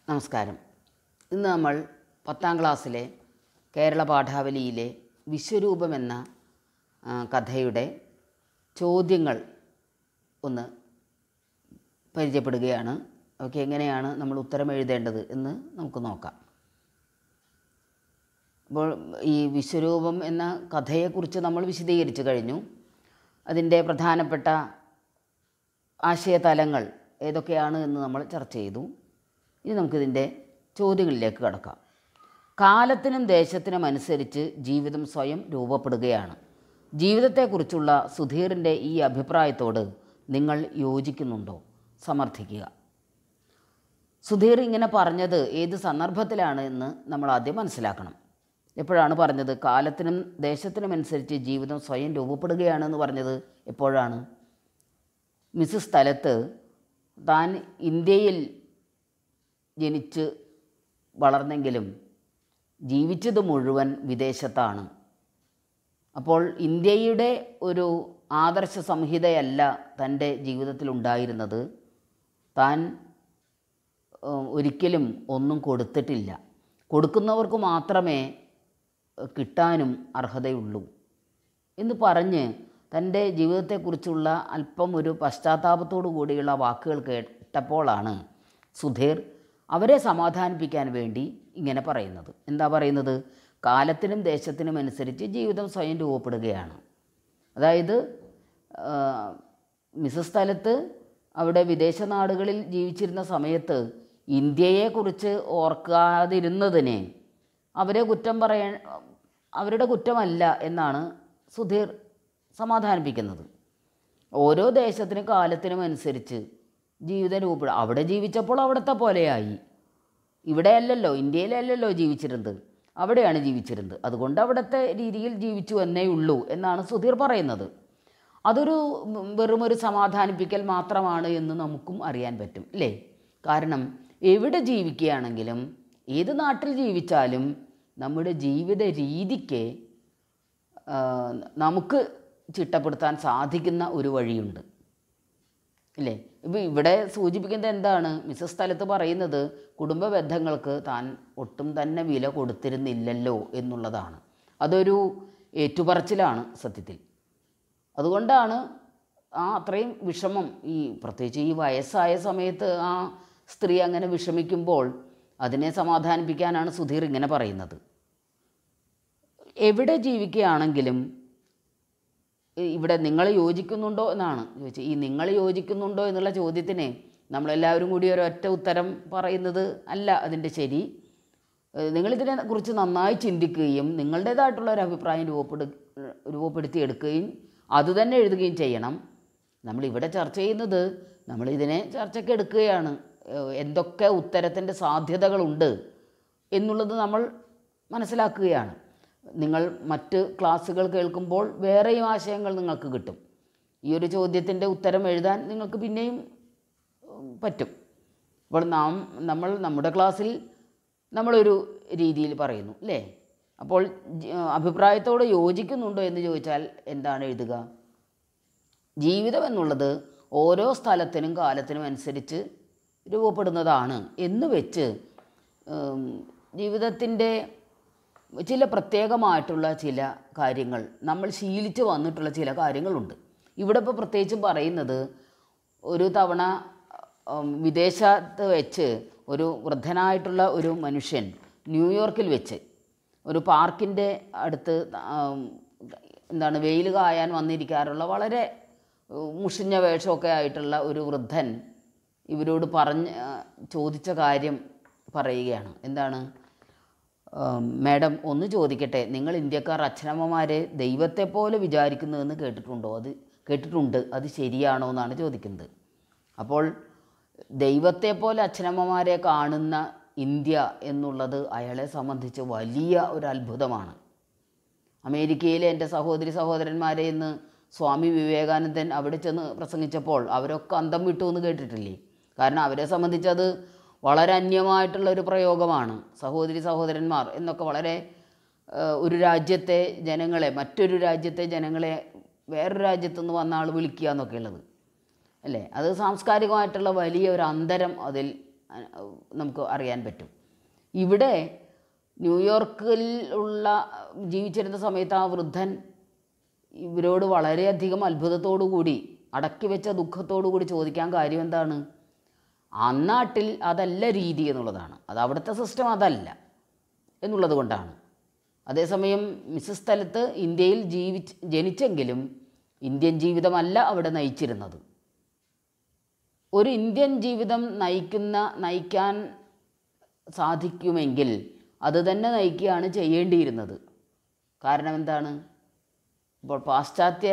നമസ്കാരം ഇന്ന് നമ്മൾ പത്താം ക്ലാസ്സിലെ കേരള പാഠാവലിയിലെ വിശ്വരൂപം എന്ന ആ, കഥയുടെ ചോദ്യങ്ങൾ ഒന്ന് പരിചയപ്പെടുകയാണ് അവയ്ക്ക് എങ്ങനെയാണ് നമ്മൾ ഉത്തരം എഴുതേണ്ടത് എന്ന് നമുക്ക് നോക്കാം അപ്പോൾ ഈ വിശ്വരൂപം എന്ന കഥയെക്കുറിച്ച് നമ്മൾ വിശദീകരിച്ചു കഴിഞ്ഞു അതിൻ്റെ പ്രധാനപ്പെട്ട ആശയതലങ്ങൾ ഏതൊക്കെയാണ് എന്ന് നമ്മൾ ചർച്ച ചെയ്തു ഇനി നമുക്കിതിൻ്റെ ചോദ്യങ്ങളിലേക്ക് കടക്കാം കാലത്തിനും ദേശത്തിനും അനുസരിച്ച് ജീവിതം സ്വയം രൂപപ്പെടുകയാണ് ജീവിതത്തെക്കുറിച്ചുള്ള സുധീറിൻ്റെ ഈ അഭിപ്രായത്തോട് നിങ്ങൾ യോജിക്കുന്നുണ്ടോ സമർത്ഥിക്കുക സുധീർ ഇങ്ങനെ പറഞ്ഞത് ഏത് സന്ദർഭത്തിലാണ് എന്ന് നമ്മൾ ആദ്യം മനസ്സിലാക്കണം എപ്പോഴാണ് പറഞ്ഞത് കാലത്തിനും ദേശത്തിനും അനുസരിച്ച് ജീവിതം സ്വയം രൂപപ്പെടുകയാണെന്ന് പറഞ്ഞത് എപ്പോഴാണ് മിസ്സ് സ്ഥലത്ത് താൻ ഇന്ത്യയിൽ ജനിച്ച് വളർന്നെങ്കിലും ജീവിച്ചത് മുഴുവൻ വിദേശത്താണ് അപ്പോൾ ഇന്ത്യയുടെ ഒരു ആദർശ സംഹിതയല്ല തൻ്റെ ജീവിതത്തിലുണ്ടായിരുന്നത് താൻ ഏഹ്, ഒരിക്കലും ഒന്നും കൊടുത്തിട്ടില്ല കൊടുക്കുന്നവർക്ക് മാത്രമേ ഏഹ്, കിട്ടാനും അർഹതയുള്ളൂ എന്ന് പറഞ്ഞ് തൻ്റെ ജീവിതത്തെക്കുറിച്ചുള്ള അല്പം ഒരു പശ്ചാത്താപത്തോടു കൂടിയുള്ള വാക്കുകൾ കേട്ടപ്പോഴാണ് സുധീർ അവരെ സമാധാനിപ്പിക്കാൻ വേണ്ടി ഇങ്ങനെ പറയുന്നത് എന്താ പറയുന്നത് കാലത്തിനും ദേശത്തിനും അനുസരിച്ച് ജീവിതം സ്വയം രൂപപ്പെടുകയാണ് അതായത് ആ, മിസ്സ് സ്ഥലത്ത് അവിടെ വിദേശ നാടുകളിൽ ജീവിച്ചിരുന്ന സമയത്ത് ഇന്ത്യയെക്കുറിച്ച് ഓർക്കാതിരുന്നതിന് അവരെ കുറ്റം പറയാൻ അവരുടെ കുറ്റമല്ല എന്നാണ് സുധീർ സമാധാനിപ്പിക്കുന്നത് ഓരോ ദേശത്തിനും കാലത്തിനും അനുസരിച്ച് ജീവിതം രൂപപ്പെടും അവിടെ ജീവിച്ചപ്പോൾ അവിടുത്തെ പോലെയായി ഇവിടെയല്ലല്ലോ ഇന്ത്യയിലല്ലല്ലോ ജീവിച്ചിരുന്നത് അവിടെയാണ് ജീവിച്ചിരുന്നത് അതുകൊണ്ട് അവിടുത്തെ രീതിയിൽ ജീവിച്ചു എന്നേ ഉള്ളൂ എന്നാണ് സുധീർ പറയുന്നത് അതൊരു ഉം, വെറുമൊരു സമാധാനിപ്പിക്കൽ മാത്രമാണ് എന്ന് നമുക്കും അറിയാൻ പറ്റും അല്ലേ കാരണം എവിടെ ജീവിക്കുകയാണെങ്കിലും ഏത് നാട്ടിൽ ജീവിച്ചാലും നമ്മുടെ ജീവിത രീതിക്ക് ആ, നമുക്ക് ചിട്ടപ്പെടുത്താൻ സാധിക്കുന്ന ഒരു വഴിയുണ്ട് ഇല്ലേ ഇപ്പം ഇവിടെ സൂചിപ്പിക്കുന്നത് എന്താണ് മിസ്സസ് സ്ഥലത്ത് പറയുന്നത് കുടുംബ ബന്ധങ്ങൾക്ക് താൻ ഒട്ടും തന്നെ വില കൊടുത്തിരുന്നില്ലല്ലോ എന്നുള്ളതാണ് അതൊരു ഏറ്റുപറച്ചിലാണ് സത്യത്തിൽ അതുകൊണ്ടാണ് ആ അത്രയും വിഷമം ഈ പ്രത്യേകിച്ച് ഈ വയസ്സായ സമയത്ത് ആ സ്ത്രീ അങ്ങനെ വിഷമിക്കുമ്പോൾ അതിനെ സമാധാനിപ്പിക്കാനാണ് സുധീർ ഇങ്ങനെ പറയുന്നത് എവിടെ ജീവിക്കുകയാണെങ്കിലും ഈ ഇവിടെ നിങ്ങൾ യോജിക്കുന്നുണ്ടോ എന്നാണ് ചോദിച്ചത് ഈ നിങ്ങൾ യോജിക്കുന്നുണ്ടോ എന്നുള്ള ചോദ്യത്തിന് നമ്മളെല്ലാവരും കൂടി ഒരൊറ്റ ഉത്തരം പറയുന്നത് അല്ല അതിൻ്റെ ശരി ഏഹ് നിങ്ങളിതിനെ കുറിച്ച് നന്നായി ചിന്തിക്കുകയും നിങ്ങളുടേതായിട്ടുള്ള ഒരു അഭിപ്രായം രൂപപ്പെടു രൂപപ്പെടുത്തിയെടുക്കുകയും അതുതന്നെ എഴുതുകയും ചെയ്യണം നമ്മളിവിടെ ചർച്ച ചെയ്യുന്നത് നമ്മളിതിനെ ചർച്ചയ്ക്ക് എടുക്കുകയാണ് ഏഹ് എന്തൊക്കെ ഉത്തരത്തിൻ്റെ സാധ്യതകളുണ്ട് എന്നുള്ളത് നമ്മൾ മനസ്സിലാക്കുകയാണ് നിങ്ങൾ മറ്റ് ക്ലാസ്സുകൾ കേൾക്കുമ്പോൾ വേറെയും ആശയങ്ങൾ നിങ്ങൾക്ക് കിട്ടും ഈ ഒരു ചോദ്യത്തിൻ്റെ ഉത്തരം എഴുതാൻ നിങ്ങൾക്ക് പിന്നെയും ഉം, പറ്റും അപ്പോൾ നാം നമ്മൾ നമ്മുടെ ക്ലാസ്സിൽ നമ്മളൊരു രീതിയിൽ പറയുന്നു അല്ലേ അപ്പോൾ ജി- അഭിപ്രായത്തോട് യോജിക്കുന്നുണ്ടോ എന്ന് ചോദിച്ചാൽ എന്താണ് എഴുതുക ജീവിതം എന്നുള്ളത് ഓരോ സ്ഥലത്തിനും കാലത്തിനും അനുസരിച്ച് രൂപപ്പെടുന്നതാണ് എന്ന് വെച്ച് ഉം, ജീവിതത്തിൻ്റെ ചില പ്രത്യേകമായിട്ടുള്ള ചില കാര്യങ്ങൾ നമ്മൾ ശീലിച്ച് വന്നിട്ടുള്ള ചില കാര്യങ്ങളുണ്ട് ഇവിടെ ഇപ്പോൾ പ്രത്യേകിച്ചും പറയുന്നത് ഒരു തവണ ഉം, വിദേശത്ത് വെച്ച് ഒരു വൃദ്ധനായിട്ടുള്ള ഒരു മനുഷ്യൻ ന്യൂയോർക്കിൽ വെച്ച് ഒരു പാർക്കിൻ്റെ അടുത്ത് ആം, എന്താണ് വെയിൽ കായാൻ വന്നിരിക്കാറുള്ള വളരെ ഉം, മുഷിഞ്ഞ വേഷമൊക്കെ ആയിട്ടുള്ള ഒരു വൃദ്ധൻ ഇവരോട് പറഞ്ഞ് ആ, ചോദിച്ച കാര്യം പറയുകയാണ് എന്താണ് ആം, മാഡം ഒന്ന് ചോദിക്കട്ടെ നിങ്ങൾ ഇന്ത്യക്കാർ അച്ഛനമ്മമാരെ ദൈവത്തെ പോലെ വിചാരിക്കുന്നതെന്ന് കേട്ടിട്ടുണ്ടോ അത് കേട്ടിട്ടുണ്ട് അത് ശരിയാണോ എന്നാണ് ചോദിക്കുന്നത് അപ്പോൾ ദൈവത്തെ പോലെ അച്ഛനമ്മമാരെ കാണുന്ന ഇന്ത്യ എന്നുള്ളത് അയാളെ സംബന്ധിച്ച് വലിയ ഒരു അത്ഭുതമാണ് അമേരിക്കയിലെ എൻ്റെ സഹോദരി സഹോദരന്മാരെ ഇന്ന് സ്വാമി വിവേകാനന്ദൻ അവിടെ ചെന്ന് പ്രസംഗിച്ചപ്പോൾ അവരൊക്കെ അന്തം വിട്ടു എന്ന് കേട്ടിട്ടില്ലേ കാരണം അവരെ സംബന്ധിച്ചത് വളരെ അന്യമായിട്ടുള്ള ഒരു പ്രയോഗമാണ് സഹോദരി സഹോദരന്മാർ എന്നൊക്കെ വളരെ ഏഹ്, ഒരു രാജ്യത്തെ ജനങ്ങളെ മറ്റൊരു രാജ്യത്തെ ജനങ്ങളെ വേറൊരു രാജ്യത്തു നിന്ന് വന്ന ആൾ വിളിക്കുക എന്നൊക്കെ ഉള്ളത് അല്ലേ അത് സാംസ്കാരികമായിട്ടുള്ള വലിയ ഒരു അന്തരം അതിൽ അ- നമുക്ക് അറിയാൻ പറ്റും ഇവിടെ ന്യൂയോർക്കിൽ ഉള്ള ജീവിച്ചിരുന്ന സമയത്ത് ആ വൃദ്ധൻ ഇവരോട് വളരെയധികം അത്ഭുതത്തോടു കൂടി അടക്കി വെച്ച ദുഃഖത്തോടു കൂടി ചോദിക്കാൻ കാര്യം എന്താണ് അന്നാട്ടിൽ അതല്ല രീതി എന്നുള്ളതാണ് അത് അവിടുത്തെ സിസ്റ്റം അതല്ല എന്നുള്ളത് കൊണ്ടാണ് അതേസമയം മിസ്സസ് സ്ഥലത്ത് ഇന്ത്യയിൽ ജീവിച്ച് ജനിച്ചെങ്കിലും ഇന്ത്യൻ ജീവിതമല്ല അവിടെ നയിച്ചിരുന്നത് ഒരു ഇന്ത്യൻ ജീവിതം നയിക്കുന്ന നയിക്കാൻ സാധിക്കുമെങ്കിൽ അത് തന്നെ നയിക്കുകയാണ് ചെയ്യേണ്ടിയിരുന്നത് കാരണം എന്താണ് ഇപ്പോൾ പാശ്ചാത്യ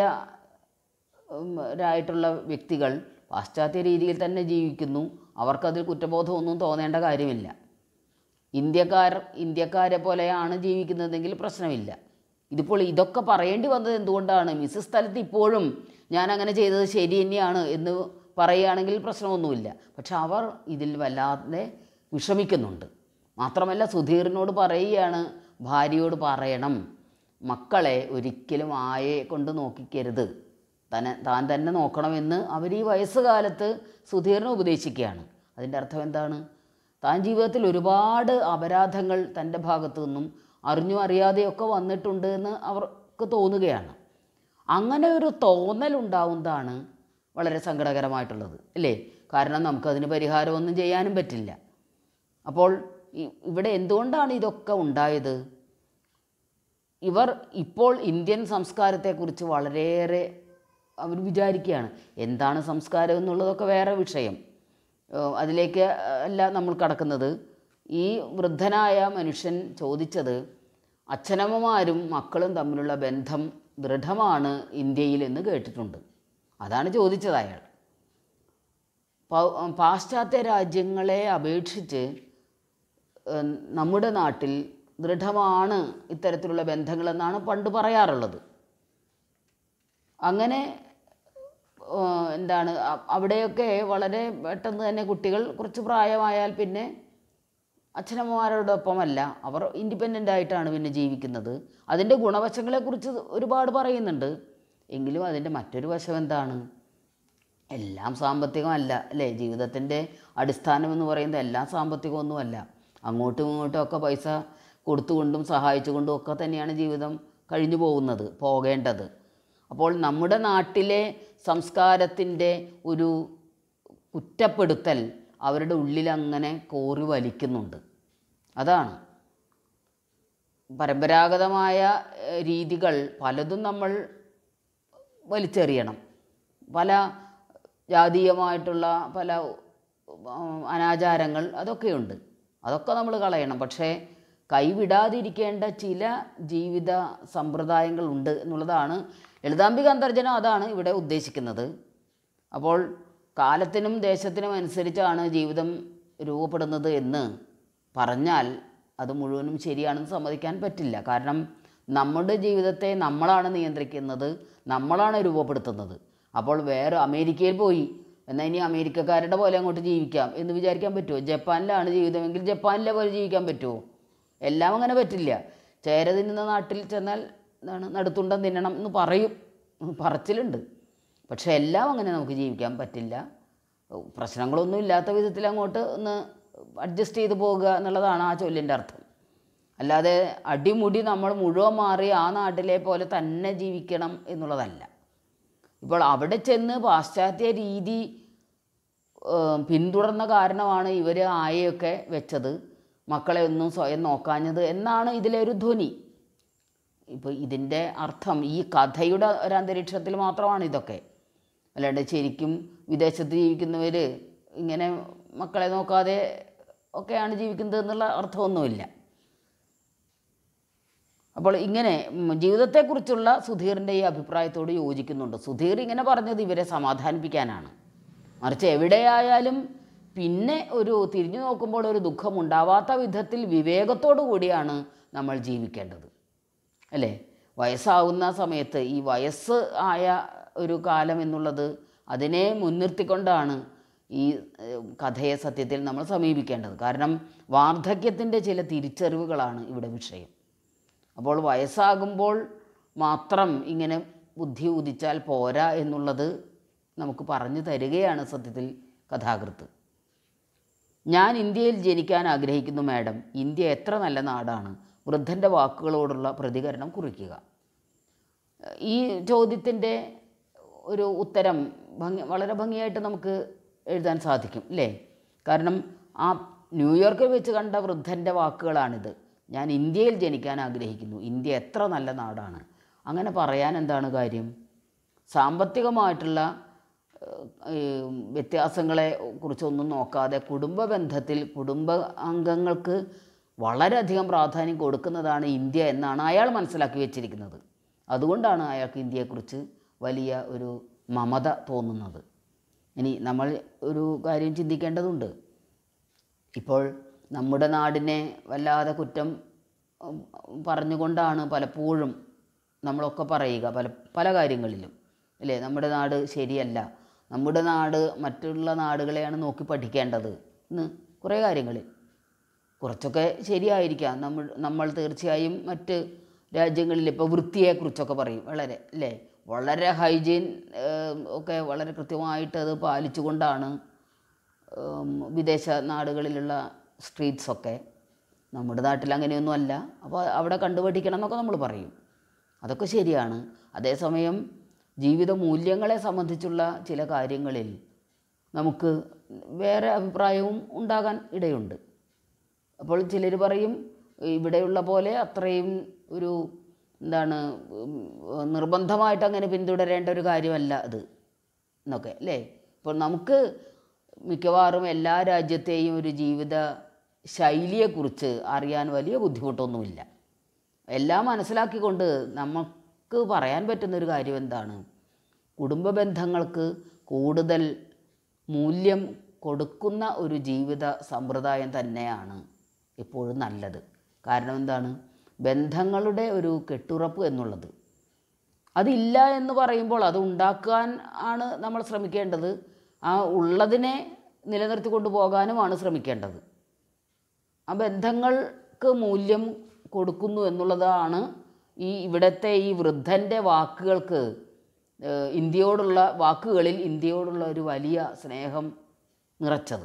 ഉം, രായിട്ടുള്ള വ്യക്തികൾ പാശ്ചാത്യ രീതിയിൽ തന്നെ ജീവിക്കുന്നു അവർക്കതിൽ കുറ്റബോധമൊന്നും തോന്നേണ്ട കാര്യമില്ല ഇന്ത്യക്കാർ ഇന്ത്യക്കാരെ പോലെയാണ് ജീവിക്കുന്നതെങ്കിൽ പ്രശ്നമില്ല ഇതിപ്പോൾ ഇതൊക്കെ പറയേണ്ടി വന്നത് എന്തുകൊണ്ടാണ് മിസ്സസ് സ്ഥലത്ത് ഇപ്പോഴും ഞാൻ അങ്ങനെ ചെയ്തത് ശരി തന്നെയാണ് എന്ന് പറയുകയാണെങ്കിൽ പ്രശ്നമൊന്നുമില്ല പക്ഷെ അവർ ഇതിൽ വല്ലാതെ വിഷമിക്കുന്നുണ്ട് മാത്രമല്ല സുധീറിനോട് പറയുകയാണ് ഭാര്യയോട് പറയണം മക്കളെ ഒരിക്കലും ആയെ കൊണ്ട് നോക്കിക്കരുത് തന്നെ താൻ തന്നെ നോക്കണമെന്ന് അവർ ഈ വയസ്സുകാലത്ത് സുധീറിനെ ഉപദേശിക്കുകയാണ് അതിൻ്റെ അർത്ഥം എന്താണ് താൻ ജീവിതത്തിൽ ഒരുപാട് അപരാധങ്ങൾ തൻ്റെ ഭാഗത്തു നിന്നും അറിഞ്ഞു അറിയാതെയൊക്കെ വന്നിട്ടുണ്ട് എന്ന് അവർക്ക് തോന്നുകയാണ് അങ്ങനെ ഒരു തോന്നലുണ്ടാവുന്നതാണ് വളരെ സങ്കടകരമായിട്ടുള്ളത് അല്ലേ കാരണം നമുക്കതിന് പരിഹാരമൊന്നും ചെയ്യാനും പറ്റില്ല അപ്പോൾ ഇ- ഇവിടെ എന്തുകൊണ്ടാണ് ഇതൊക്കെ ഉണ്ടായത് ഇവർ ഇപ്പോൾ ഇന്ത്യൻ സംസ്കാരത്തെക്കുറിച്ച് വളരെയേറെ അവർ വിചാരിക്കുകയാണ് എന്താണ് സംസ്കാരം എന്നുള്ളതൊക്കെ വേറെ വിഷയം ഏഹ് അതിലേക്ക് അല്ല നമ്മൾ കടക്കുന്നത് ഈ വൃദ്ധനായ മനുഷ്യൻ ചോദിച്ചത് അച്ഛനമ്മമാരും മക്കളും തമ്മിലുള്ള ബന്ധം ദൃഢമാണ് ഇന്ത്യയിൽ എന്ന് കേട്ടിട്ടുണ്ട് അതാണ് ചോദിച്ചത് അയാൾ പൗ- പാശ്ചാത്യ രാജ്യങ്ങളെ അപേക്ഷിച്ച് ഏഹ് നമ്മുടെ നാട്ടിൽ ദൃഢമാണ് ഇത്തരത്തിലുള്ള ബന്ധങ്ങളെന്നാണ് പണ്ട് പറയാറുള്ളത് അങ്ങനെ ഏഹ് എന്താണ് അ- അവിടെയൊക്കെ വളരെ പെട്ടെന്ന് തന്നെ കുട്ടികൾ കുറച്ച് പ്രായമായാൽ പിന്നെ അച്ഛനമ്മമാരോടൊപ്പമല്ല അവർ ഇൻഡിപെൻഡൻ്റ് ആയിട്ടാണ് പിന്നെ ജീവിക്കുന്നത് അതിൻ്റെ ഗുണവശങ്ങളെക്കുറിച്ച് ഒരുപാട് പറയുന്നുണ്ട് എങ്കിലും അതിൻ്റെ മറ്റൊരു വശം എന്താണ് എല്ലാം സാമ്പത്തികമല്ല അല്ലേ ജീവിതത്തിൻ്റെ അടിസ്ഥാനം എന്ന് പറയുന്നത് എല്ലാം സാമ്പത്തികമൊന്നുമല്ല അങ്ങോട്ടും ഇങ്ങോട്ടും ഒക്കെ പൈസ കൊടുത്തുകൊണ്ടും സഹായിച്ചുകൊണ്ടും ഒക്കെ തന്നെയാണ് ജീവിതം കഴിഞ്ഞു പോകുന്നത് പോകേണ്ടത് അപ്പോൾ നമ്മുടെ നാട്ടിലെ സംസ്കാരത്തിൻ്റെ ഒരു കുറ്റപ്പെടുത്തൽ അവരുടെ ഉള്ളിൽ അങ്ങനെ കോറി വലിക്കുന്നുണ്ട് അതാണ് പരമ്പരാഗതമായ ഏഹ്, രീതികൾ പലതും നമ്മൾ വലിച്ചെറിയണം പല ജാതീയമായിട്ടുള്ള പല ഉം, അനാചാരങ്ങൾ അതൊക്കെയുണ്ട് അതൊക്കെ നമ്മൾ കളയണം പക്ഷേ കൈവിടാതിരിക്കേണ്ട ചില ജീവിത സമ്പ്രദായങ്ങളുണ്ട് എന്നുള്ളതാണ് ലളിതാംബിക അന്തർജനം അതാണ് ഇവിടെ ഉദ്ദേശിക്കുന്നത് അപ്പോൾ കാലത്തിനും ദേശത്തിനും അനുസരിച്ചാണ് ജീവിതം രൂപപ്പെടുന്നത് എന്ന് പറഞ്ഞാൽ അത് മുഴുവനും ശരിയാണെന്ന് സമ്മതിക്കാൻ പറ്റില്ല കാരണം നമ്മുടെ ജീവിതത്തെ നമ്മളാണ് നിയന്ത്രിക്കുന്നത് നമ്മളാണ് രൂപപ്പെടുത്തുന്നത് അപ്പോൾ വേറെ അമേരിക്കയിൽ പോയി എന്നാൽ ഇനി അമേരിക്കക്കാരുടെ പോലെ അങ്ങോട്ട് ജീവിക്കാം എന്ന് വിചാരിക്കാൻ പറ്റുമോ ജപ്പാനിലാണ് ജീവിതമെങ്കിൽ ജപ്പാനിലെ പോലെ ജീവിക്കാൻ പറ്റുമോ എല്ലാം അങ്ങനെ പറ്റില്ല ചേര തിന്നുന്ന നാട്ടിൽ ചെന്നാൽ എന്താണ് നടുത്തുണ്ടം തിന്നണം എന്ന് പറയും പറച്ചിലുണ്ട് പക്ഷേ എല്ലാം അങ്ങനെ നമുക്ക് ജീവിക്കാൻ പറ്റില്ല പ്രശ്നങ്ങളൊന്നും ഇല്ലാത്ത വിധത്തിൽ അങ്ങോട്ട് ഒന്ന് അഡ്ജസ്റ്റ് ചെയ്ത് പോകുക എന്നുള്ളതാണ് ആ ചൊല്ലിൻ്റെ അർത്ഥം അല്ലാതെ അടിമുടി നമ്മൾ മുഴുവൻ മാറി ആ നാട്ടിലെ പോലെ തന്നെ ജീവിക്കണം എന്നുള്ളതല്ല ഇപ്പോൾ അവിടെ ചെന്ന് പാശ്ചാത്യ രീതി ഏഹ്, പിന്തുടർന്ന കാരണമാണ് ഇവർ ആയെയൊക്കെ വെച്ചത് മക്കളെ ഒന്നും സ്വയം നോക്കാഞ്ഞത് എന്നാണ് ഇതിലെ ഒരു ധ്വനി ഇപ്പോൾ ഇതിൻ്റെ അർത്ഥം ഈ കഥയുടെ ഒരു അന്തരീക്ഷത്തിൽ മാത്രമാണ് ഇതൊക്കെ അല്ലാണ്ട് ശരിക്കും വിദേശത്ത് ജീവിക്കുന്നവർ ഇങ്ങനെ മക്കളെ നോക്കാതെ ഒക്കെയാണ് ജീവിക്കുന്നത് എന്നുള്ള അർത്ഥമൊന്നുമില്ല അപ്പോൾ ഇങ്ങനെ ഉം, ജീവിതത്തെക്കുറിച്ചുള്ള സുധീറിൻ്റെ ഈ അഭിപ്രായത്തോട് യോജിക്കുന്നുണ്ട് സുധീർ ഇങ്ങനെ പറഞ്ഞത് ഇവരെ സമാധാനിപ്പിക്കാനാണ് മറിച്ച് എവിടെയായാലും പിന്നെ ഒരു തിരിഞ്ഞു നോക്കുമ്പോൾ ഒരു ദുഃഖം ഉണ്ടാവാത്ത വിധത്തിൽ വിവേകത്തോടു കൂടിയാണ് നമ്മൾ ജീവിക്കേണ്ടത് അല്ലേ വയസ്സാവുന്ന സമയത്ത് ഈ വയസ്സ് ആയ ഒരു കാലം എന്നുള്ളത് അതിനെ മുൻനിർത്തിക്കൊണ്ടാണ് ഈ ഏഹ്, കഥയെ സത്യത്തിൽ നമ്മൾ സമീപിക്കേണ്ടത് കാരണം വാർദ്ധക്യത്തിൻ്റെ ചില തിരിച്ചറിവുകളാണ് ഇവിടെ വിഷയം അപ്പോൾ വയസ്സാകുമ്പോൾ മാത്രം ഇങ്ങനെ ബുദ്ധി ഉദിച്ചാൽ പോരാ എന്നുള്ളത് നമുക്ക് പറഞ്ഞു തരികയാണ് സത്യത്തിൽ കഥാകൃത്ത് ഞാൻ ഇന്ത്യയിൽ ജനിക്കാൻ ആഗ്രഹിക്കുന്നു മാഡം ഇന്ത്യ എത്ര നല്ല നാടാണ് വൃദ്ധൻ്റെ വാക്കുകളോടുള്ള പ്രതികരണം കുറിക്കുക ഈ ചോദ്യത്തിൻ്റെ ഒരു ഉത്തരം ഭംഗി വളരെ ഭംഗിയായിട്ട് നമുക്ക് എഴുതാൻ സാധിക്കും അല്ലേ കാരണം ആ ന്യൂയോർക്കിൽ വെച്ച് കണ്ട വൃദ്ധൻ്റെ വാക്കുകളാണിത് ഞാൻ ഇന്ത്യയിൽ ജനിക്കാൻ ആഗ്രഹിക്കുന്നു ഇന്ത്യ എത്ര നല്ല നാടാണ് അങ്ങനെ പറയാൻ എന്താണ് കാര്യം സാമ്പത്തികമായിട്ടുള്ള ഏഹ്, വ്യത്യാസങ്ങളെ കുറിച്ചൊന്നും നോക്കാതെ കുടുംബ ബന്ധത്തിൽ കുടുംബ അംഗങ്ങൾക്ക് വളരെയധികം പ്രാധാന്യം കൊടുക്കുന്നതാണ് ഇന്ത്യ എന്നാണ് അയാൾ മനസ്സിലാക്കി വെച്ചിരിക്കുന്നത് അതുകൊണ്ടാണ് അയാൾക്ക് ഇന്ത്യയെക്കുറിച്ച് വലിയ ഒരു മമത തോന്നുന്നത് ഇനി നമ്മൾ ഒരു കാര്യം ചിന്തിക്കേണ്ടതുണ്ട് ഇപ്പോൾ നമ്മുടെ നാടിനെ വല്ലാതെ കുറ്റം ഉം, പറഞ്ഞുകൊണ്ടാണ് പലപ്പോഴും നമ്മളൊക്കെ പറയുക പല പല കാര്യങ്ങളിലും അല്ലേ നമ്മുടെ നാട് ശരിയല്ല നമ്മുടെ നാട് മറ്റുള്ള നാടുകളെയാണ് നോക്കി പഠിക്കേണ്ടത് എന്ന് കുറേ കാര്യങ്ങളിൽ കുറച്ചൊക്കെ ശരിയായിരിക്കാം നമ്മൾ നമ്മൾ തീർച്ചയായും മറ്റ് രാജ്യങ്ങളിൽ ഇപ്പോൾ വൃത്തിയെക്കുറിച്ചൊക്കെ പറയും വളരെ അല്ലേ വളരെ ഹൈജീൻ ഒക്കെ വളരെ കൃത്യമായിട്ട് അത് പാലിച്ചുകൊണ്ടാണ് ഉം, വിദേശ നാടുകളിലുള്ള സ്ട്രീറ്റ്സൊക്കെ നമ്മുടെ നാട്ടിൽ അങ്ങനെയൊന്നും അല്ല അപ്പോൾ അവിടെ കണ്ടുപഠിക്കണം എന്നൊക്കെ നമ്മൾ പറയും അതൊക്കെ ശരിയാണ് അതേസമയം ജീവിത മൂല്യങ്ങളെ സംബന്ധിച്ചുള്ള ചില കാര്യങ്ങളിൽ നമുക്ക് വേറെ അഭിപ്രായവും ഉണ്ടാകാൻ ഇടയുണ്ട് അപ്പോൾ ചിലർ പറയും ഇവിടെയുള്ള പോലെ അത്രയും ഒരു എന്താണ് ഉം, നിർബന്ധമായിട്ട് അങ്ങനെ പിന്തുടരേണ്ട ഒരു കാര്യമല്ല അത് എന്നൊക്കെ അല്ലേ ഇപ്പോൾ നമുക്ക് മിക്കവാറും എല്ലാ രാജ്യത്തെയും ഒരു ജീവിത ശൈലിയെക്കുറിച്ച് അറിയാൻ വലിയ ബുദ്ധിമുട്ടൊന്നുമില്ല എല്ലാം മനസ്സിലാക്കിക്കൊണ്ട് നമുക്ക് പറയാൻ പറ്റുന്നൊരു കാര്യം എന്താണ് കുടുംബ ബന്ധങ്ങൾക്ക് കൂടുതൽ മൂല്യം കൊടുക്കുന്ന ഒരു ജീവിത സമ്പ്രദായം തന്നെയാണ് എപ്പോഴും നല്ലത് കാരണം എന്താണ് ബന്ധങ്ങളുടെ ഒരു കെട്ടുറപ്പ് എന്നുള്ളത് അതില്ല എന്ന് പറയുമ്പോൾ അത് ഉണ്ടാക്കാൻ ആണ് നമ്മൾ ശ്രമിക്കേണ്ടത് ആ ഉള്ളതിനെ നിലനിർത്തിക്കൊണ്ട് പോകാനുമാണ് ശ്രമിക്കേണ്ടത് ആ ബന്ധങ്ങൾക്ക് മൂല്യം കൊടുക്കുന്നു എന്നുള്ളതാണ് ഈ ഇവിടുത്തെ ഈ വൃദ്ധൻ്റെ വാക്കുകൾക്ക് ഏഹ്, ഇന്ത്യയോടുള്ള വാക്കുകളിൽ ഇന്ത്യയോടുള്ള ഒരു വലിയ സ്നേഹം നിറച്ചത്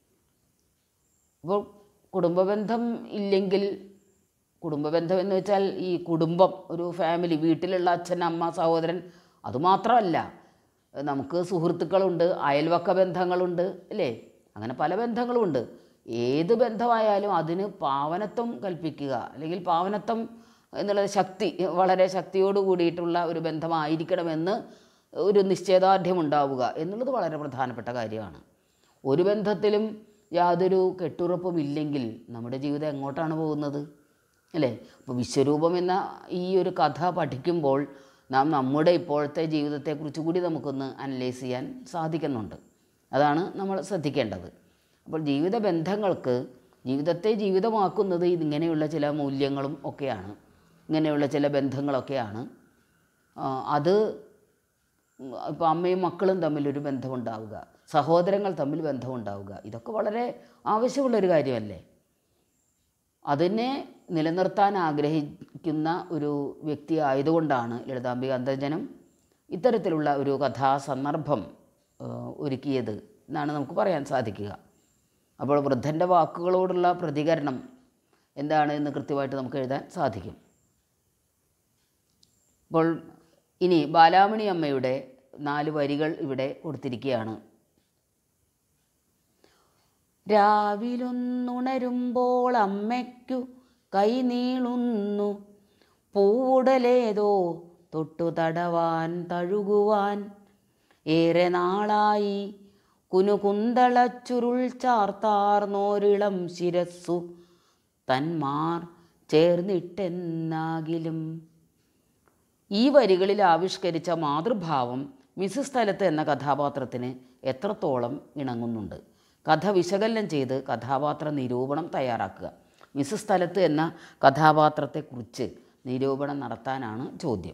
അപ്പോൾ കുടുംബബന്ധം ഇല്ലെങ്കിൽ കുടുംബബന്ധം എന്ന് വെച്ചാൽ ഈ കുടുംബം ഒരു ഫാമിലി വീട്ടിലുള്ള അച്ഛൻ അമ്മ സഹോദരൻ അതുമാത്രമല്ല ഏഹ് നമുക്ക് സുഹൃത്തുക്കളുണ്ട് അയൽവക്ക ബന്ധങ്ങളുണ്ട് അല്ലേ അങ്ങനെ പല ബന്ധങ്ങളുമുണ്ട് ഏത് ബന്ധമായാലും അതിന് പാവനത്വം കൽപ്പിക്കുക അല്ലെങ്കിൽ പാവനത്വം എന്നുള്ള ശക്തി വളരെ ശക്തിയോട് കൂടിയിട്ടുള്ള ഒരു ബന്ധമായിരിക്കണമെന്ന് ഒരു നിശ്ചയദാർഢ്യം ഉണ്ടാവുക എന്നുള്ളത് വളരെ പ്രധാനപ്പെട്ട കാര്യമാണ് ഒരു ബന്ധത്തിലും യാതൊരു കെട്ടുറപ്പും ഇല്ലെങ്കിൽ നമ്മുടെ ജീവിതം എങ്ങോട്ടാണ് പോകുന്നത് അല്ലേ അപ്പോൾ വിശ്വരൂപം എന്ന ഈ ഒരു കഥ പഠിക്കുമ്പോൾ നാം നമ്മുടെ ഇപ്പോഴത്തെ ജീവിതത്തെക്കുറിച്ച് കൂടി നമുക്കൊന്ന് അനലൈസ് ചെയ്യാൻ സാധിക്കുന്നുണ്ട് അതാണ് നമ്മൾ ശ്രദ്ധിക്കേണ്ടത് അപ്പോൾ ജീവിത ബന്ധങ്ങൾക്ക് ജീവിതത്തെ ജീവിതമാക്കുന്നത് ഇങ്ങനെയുള്ള ചില മൂല്യങ്ങളും ഒക്കെയാണ് ഇങ്ങനെയുള്ള ചില ബന്ധങ്ങളൊക്കെയാണ് ആ, അത് ഇപ്പോൾ അമ്മയും മക്കളും തമ്മിലൊരു ബന്ധമുണ്ടാവുക സഹോദരങ്ങൾ തമ്മിൽ ബന്ധമുണ്ടാവുക ഇതൊക്കെ വളരെ ആവശ്യമുള്ളൊരു കാര്യമല്ലേ അതിനെ നിലനിർത്താൻ ആഗ്രഹിക്കുന്ന ഒരു വ്യക്തി ആയതുകൊണ്ടാണ് ലളിതാംബിക അന്തർജനം ഇത്തരത്തിലുള്ള ഒരു കഥാസന്ദർഭം ആ, ഒരുക്കിയത് എന്നാണ് നമുക്ക് പറയാൻ സാധിക്കുക അപ്പോൾ വൃദ്ധൻ്റെ വാക്കുകളോടുള്ള പ്രതികരണം എന്താണ് എന്ന് കൃത്യമായിട്ട് നമുക്ക് എഴുതാൻ സാധിക്കും അപ്പോൾ ഇനി ബാലാമണി അമ്മയുടെ നാല് വരികൾ ഇവിടെ കൊടുത്തിരിക്കുകയാണ് രാവിലൊന്നുണരുമ്പോൾ അമ്മയ്ക്കു കൈ നീളുന്നു പൂവുടലേതോ തൊട്ടു തടവാൻ തഴുകുവാൻ ഏറെ നാളായി കുനുകുന്തള ചുരുൾ ചാർത്താർന്നോരിളം ശിരസ്സു തന്മാർ ചേർന്നിട്ടെന്നാകിലും ഈ വരികളിൽ ആവിഷ്കരിച്ച മാതൃഭാവം മിസ് സ്ഥലത്ത് എന്ന കഥാപാത്രത്തിന് എത്രത്തോളം ഇണങ്ങുന്നുണ്ട് കഥ വിശകലനം ചെയ്ത് കഥാപാത്ര നിരൂപണം തയ്യാറാക്കുക മിസ് സ്ഥലത്ത് എന്ന കഥാപാത്രത്തെക്കുറിച്ച് നിരൂപണം നടത്താനാണ് ചോദ്യം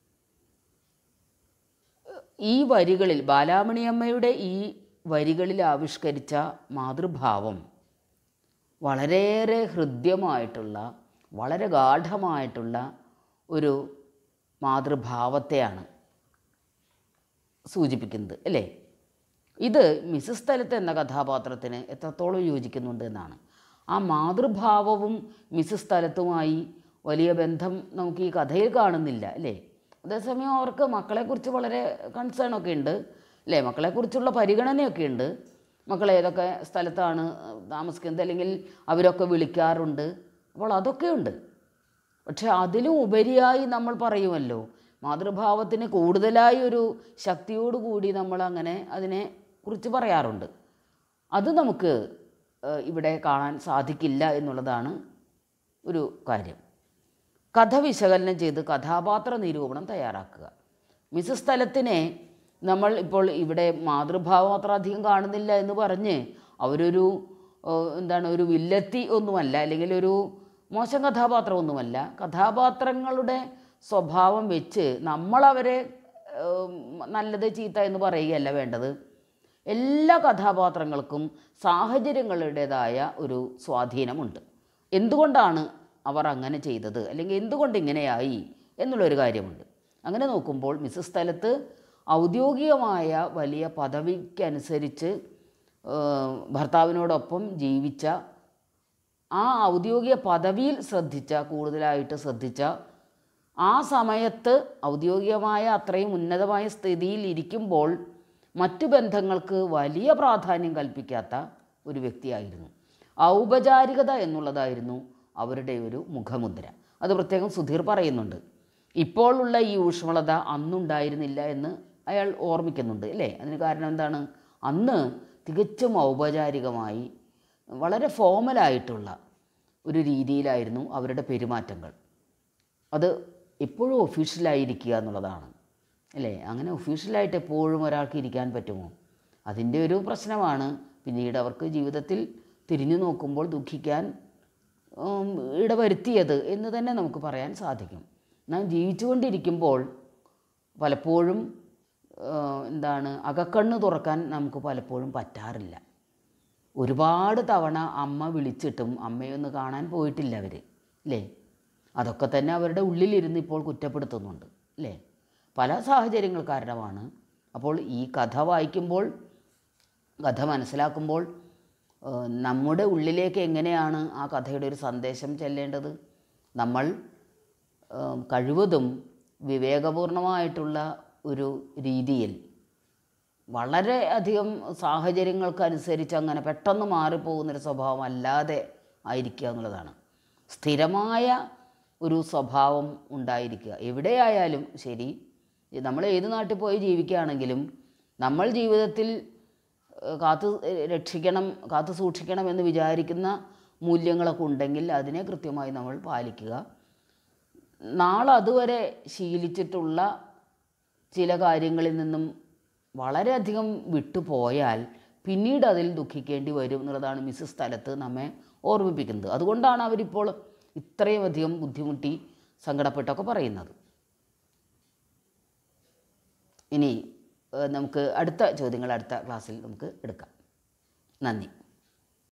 ഈ വരികളിൽ ബാലാമണിയമ്മയുടെ ഈ വരികളിൽ ആവിഷ്കരിച്ച മാതൃഭാവം വളരെയേറെ ഹൃദ്യമായിട്ടുള്ള വളരെ ഗാഠമായിട്ടുള്ള ഒരു മാതൃഭാവത്തെയാണ് സൂചിപ്പിക്കുന്നത് അല്ലേ ഇത് മിസ്സസ് സ്ഥലത്ത് എന്ന കഥാപാത്രത്തിന് എത്രത്തോളം യോജിക്കുന്നുണ്ട് എന്നാണ് ആ മാതൃഭാവവും മിസ്സസ് സ്ഥലത്തുമായി വലിയ ബന്ധം നമുക്ക് ഈ കഥയിൽ കാണുന്നില്ല അല്ലേ അതേസമയം അവർക്ക് മക്കളെക്കുറിച്ച് വളരെ കൺസേൺ ഒക്കെ ഉണ്ട് അല്ലേ മക്കളെക്കുറിച്ചുള്ള പരിഗണനയൊക്കെ ഉണ്ട് മക്കൾ ഏതൊക്കെ സ്ഥലത്താണ് താമസിക്കുന്നത് അല്ലെങ്കിൽ അവരൊക്കെ വിളിക്കാറുണ്ട് അപ്പോൾ അതൊക്കെയുണ്ട് പക്ഷെ അതിലും ഉപരിയായി നമ്മൾ പറയുമല്ലോ മാതൃഭാവത്തിന് കൂടുതലായി ഒരു ശക്തിയോടുകൂടി നമ്മൾ അങ്ങനെ അതിനെ കുറിച്ച് പറയാറുണ്ട് അത് നമുക്ക് ഏഹ്, ഇവിടെ കാണാൻ സാധിക്കില്ല എന്നുള്ളതാണ് ഒരു കാര്യം കഥ വിശകലനം ചെയ്ത് കഥാപാത്ര നിരൂപണം തയ്യാറാക്കുക മിസ്സസ് സ്ഥലത്തിനെ നമ്മൾ ഇപ്പോൾ ഇവിടെ മാതൃഭാവം അത്ര അധികം കാണുന്നില്ല എന്ന് പറഞ്ഞ് അവരൊരു ഏഹ്, എന്താണ് ഒരു വില്ലത്തി ഒന്നുമല്ല അല്ലെങ്കിൽ ഒരു മോശം കഥാപാത്രമൊന്നുമല്ല കഥാപാത്രങ്ങളുടെ സ്വഭാവം വെച്ച് നമ്മളവരെ ഏഹ്, നല്ലത് ചീത്ത എന്ന് പറയുകയല്ല വേണ്ടത് എല്ലാ കഥാപാത്രങ്ങൾക്കും സാഹചര്യങ്ങളുടേതായ ഒരു സ്വാധീനമുണ്ട് എന്തുകൊണ്ടാണ് അവർ അങ്ങനെ ചെയ്തത് അല്ലെങ്കിൽ എന്തുകൊണ്ട് ഇങ്ങനെയായി എന്നുള്ളൊരു കാര്യമുണ്ട് അങ്ങനെ നോക്കുമ്പോൾ മിസ്സസ് സ്ഥലത്ത് ഔദ്യോഗികമായ വലിയ പദവിക്കനുസരിച്ച് ഏഹ്, ഭർത്താവിനോടൊപ്പം ജീവിച്ച ആ ഔദ്യോഗിക പദവിയിൽ ശ്രദ്ധിച്ച കൂടുതലായിട്ട് ശ്രദ്ധിച്ച ആ സമയത്ത് ഔദ്യോഗികമായ അത്രയും ഉന്നതമായ സ്ഥിതിയിൽ ഇരിക്കുമ്പോൾ മറ്റു ബന്ധങ്ങൾക്ക് വലിയ പ്രാധാന്യം കൽപ്പിക്കാത്ത ഒരു വ്യക്തിയായിരുന്നു ഔപചാരികത എന്നുള്ളതായിരുന്നു അവരുടെ ഒരു മുഖമുദ്ര അത് പ്രത്യേകം സുധീർ പറയുന്നുണ്ട് ഇപ്പോഴുള്ള ഈ ഊഷ്മളത അന്നുണ്ടായിരുന്നില്ല എന്ന് അയാൾ ഓർമ്മിക്കുന്നുണ്ട് അല്ലേ അതിന് കാരണം എന്താണ് അന്ന് തികച്ചും ഔപചാരികമായി വളരെ ഫോമലായിട്ടുള്ള ഒരു രീതിയിലായിരുന്നു അവരുടെ പെരുമാറ്റങ്ങൾ അത് എപ്പോഴും ഒഫീഷ്യലായിരിക്കുക എന്നുള്ളതാണ് അല്ലേ അങ്ങനെ ഒഫീഷ്യലായിട്ട് എപ്പോഴും ഒരാൾക്ക് ഇരിക്കാൻ പറ്റുമോ അതിൻ്റെ ഒരു പ്രശ്നമാണ് പിന്നീട് അവർക്ക് ജീവിതത്തിൽ തിരിഞ്ഞു നോക്കുമ്പോൾ ദുഃഖിക്കാൻ ഉം, ഇടവരുത്തിയത് എന്ന് തന്നെ നമുക്ക് പറയാൻ സാധിക്കും നാം ജീവിച്ചുകൊണ്ടിരിക്കുമ്പോൾ പലപ്പോഴും ഏഹ്, എന്താണ് അകക്കണ്ണ് തുറക്കാൻ നമുക്ക് പലപ്പോഴും പറ്റാറില്ല ഒരുപാട് തവണ അമ്മ വിളിച്ചിട്ടും അമ്മയൊന്ന് കാണാൻ പോയിട്ടില്ല അവർ അല്ലേ അതൊക്കെ തന്നെ അവരുടെ ഉള്ളിലിരുന്ന് ഇപ്പോൾ കുറ്റപ്പെടുത്തുന്നുണ്ട് അല്ലേ പല സാഹചര്യങ്ങൾ കാരണമാണ് അപ്പോൾ ഈ കഥ വായിക്കുമ്പോൾ കഥ മനസ്സിലാക്കുമ്പോൾ ഏഹ്, നമ്മുടെ ഉള്ളിലേക്ക് എങ്ങനെയാണ് ആ കഥയുടെ ഒരു സന്ദേശം ചെല്ലേണ്ടത് നമ്മൾ ഏഹ്, കഴിവതും വിവേകപൂർണമായിട്ടുള്ള ഒരു രീതിയിൽ വളരെ അധികം സാഹചര്യങ്ങൾക്കനുസരിച്ച് അങ്ങനെ പെട്ടെന്ന് മാറിപ്പോകുന്നൊരു സ്വഭാവം അല്ലാതെ ആയിരിക്കുക എന്നുള്ളതാണ് സ്ഥിരമായ ഒരു സ്വഭാവം ഉണ്ടായിരിക്കുക എവിടെയായാലും ശരി നമ്മൾ ഏത് നാട്ടിൽ പോയി ജീവിക്കുകയാണെങ്കിലും നമ്മൾ ജീവിതത്തിൽ ഏഹ്, കാത്തു രക്ഷിക്കണം കാത്തു സൂക്ഷിക്കണം എന്ന് വിചാരിക്കുന്ന മൂല്യങ്ങളൊക്കെ ഉണ്ടെങ്കിൽ അതിനെ കൃത്യമായി നമ്മൾ പാലിക്കുക നാളെ അതുവരെ ശീലിച്ചിട്ടുള്ള ചില കാര്യങ്ങളിൽ നിന്നും വളരെയധികം വിട്ടുപോയാൽ പിന്നീട് അതിൽ ദുഃഖിക്കേണ്ടി വരും എന്നുള്ളതാണ് മിസ്സസ് സ്ഥലത്ത് നമ്മെ ഓർമ്മിപ്പിക്കുന്നത് അതുകൊണ്ടാണ് അവരിപ്പോൾ ഇത്രയും അധികം ബുദ്ധിമുട്ടി സങ്കടപ്പെട്ടൊക്കെ പറയുന്നത് ഇനി ഏഹ്, നമുക്ക് അടുത്ത ചോദ്യങ്ങൾ അടുത്ത ക്ലാസ്സിൽ നമുക്ക് എടുക്കാം നന്ദി